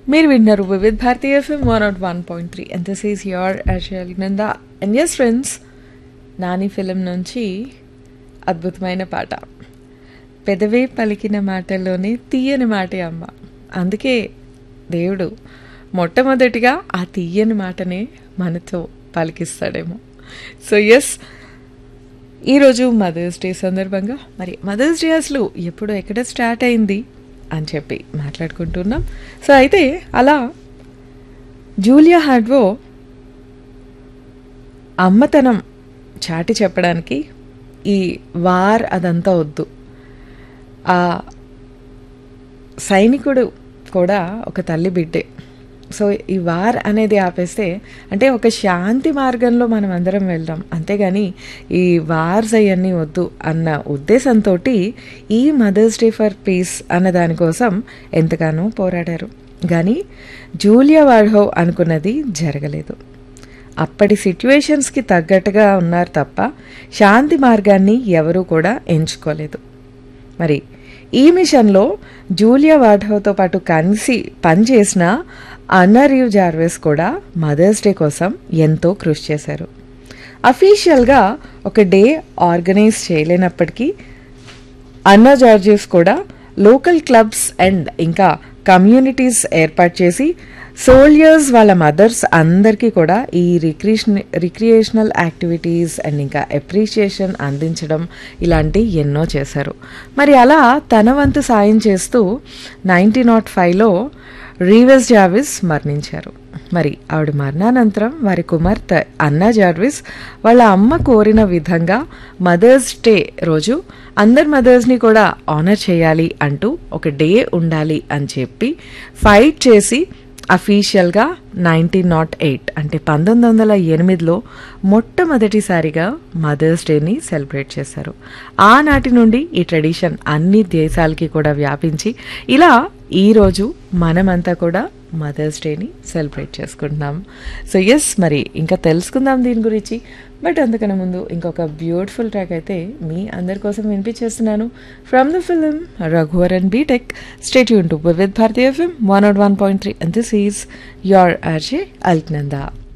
మీరు విన్నారు Vividh Bharati FM one naught one point three and this is your Arshal Nanda and yes friends Nani film నుంచి అద్భుతమైన పాట పెదవే పలికిన మాటల్లోనే తీయని మాటే అమ్మ అందుకే దేవుడు మొట్టమొదటిగా ఆ తీయని మాటనే మనతో పలికిస్తాడేమో సో ఎస్ ఈరోజు మదర్స్ డే సందర్భంగా మరి మదర్స్ డే అసలు ఎప్పుడు ఎక్కడ స్టార్ట్ అయింది అని చెప్పి మాట్లాడుకుంటున్నాం సో అయితే అలా జూలియా హార్డ్వో అమ్మతనం చాటి చెప్పడానికి ఈ వార్ అదంతా వద్దు ఆ సైనికుడు కూడా ఒక తల్లి బిడ్డే సో ఈ వార్ అనేది ఆపేస్తే అంటే ఒక శాంతి మార్గంలో మనం అందరం వెళ్దాం అంతేగాని ఈ వార్స్ అవన్నీ వద్దు అన్న ఉద్దేశంతో ఈ మదర్స్ డే ఫర్ పీస్ అన్న దానికోసం ఎంతగానో పోరాడారు కానీ జూలియా వార్హో అనుకున్నది జరగలేదు అప్పటి సిట్యువేషన్స్కి తగ్గట్టుగా ఉన్నారు తప్ప శాంతి మార్గాన్ని ఎవరూ కూడా ఎంచుకోలేదు మరి ఈ మిషన్లో జూలియా వార్హోతో పాటు కలిసి పనిచేసిన అన్నరీవ్ జార్వెస్ కూడా మదర్స్ డే కోసం ఎంతో కృషి చేశారు అఫీషియల్గా ఒక డే ఆర్గనైజ్ చేయలేనప్పటికీ అన్నా జార్జెస్ కూడా లోకల్ క్లబ్స్ అండ్ ఇంకా కమ్యూనిటీస్ ఏర్పాటు చేసి సోల్జర్స్ వాళ్ళ మదర్స్ అందరికీ కూడా ఈ రిక్రియేషన్ రిక్రియేషనల్ యాక్టివిటీస్ అండ్ ఇంకా అప్రిషియేషన్ అందించడం ఇలాంటి ఎన్నో చేశారు మరి అలా తన వంతు సాయం చేస్తూ నైన్టీన్ నాట్ ఫైవ్లో రీవెస్ జార్విస్ మరణించారు మరి ఆవిడ మరణానంతరం వారి కుమార్తె అన్నా జార్విస్ వాళ్ళ అమ్మ కోరిన విధంగా మదర్స్ డే రోజు అందరు మదర్స్ని కూడా ఆనర్ చేయాలి అంటూ ఒక డే ఉండాలి అని చెప్పి ఫైట్ చేసి అఫీషియల్గా నైన్టీన్ నాట్ ఎయిట్ అంటే పంతొమ్మిది వందల ఎనిమిదిలో మొట్టమొదటిసారిగా మదర్స్ డేని సెలబ్రేట్ చేశారు ఆనాటి నుండి ఈ ట్రెడిషన్ అన్ని దేశాలకి కూడా వ్యాపించి ఇలా ఈరోజు మనమంతా కూడా మదర్స్ డేని సెలబ్రేట్ చేసుకుంటున్నాం సో ఎస్ మరి ఇంకా తెలుసుకుందాం దీని గురించి బట్ అందుకన్నా ముందు ఇంకొక బ్యూటిఫుల్ ట్రాక్ అయితే మీ అందరి కోసం వినిపించేస్తున్నాను from the film రఘువర్ and BTech state యూన్ to with Bharatiya FM one naught one point three and this is your RJ Alaknanda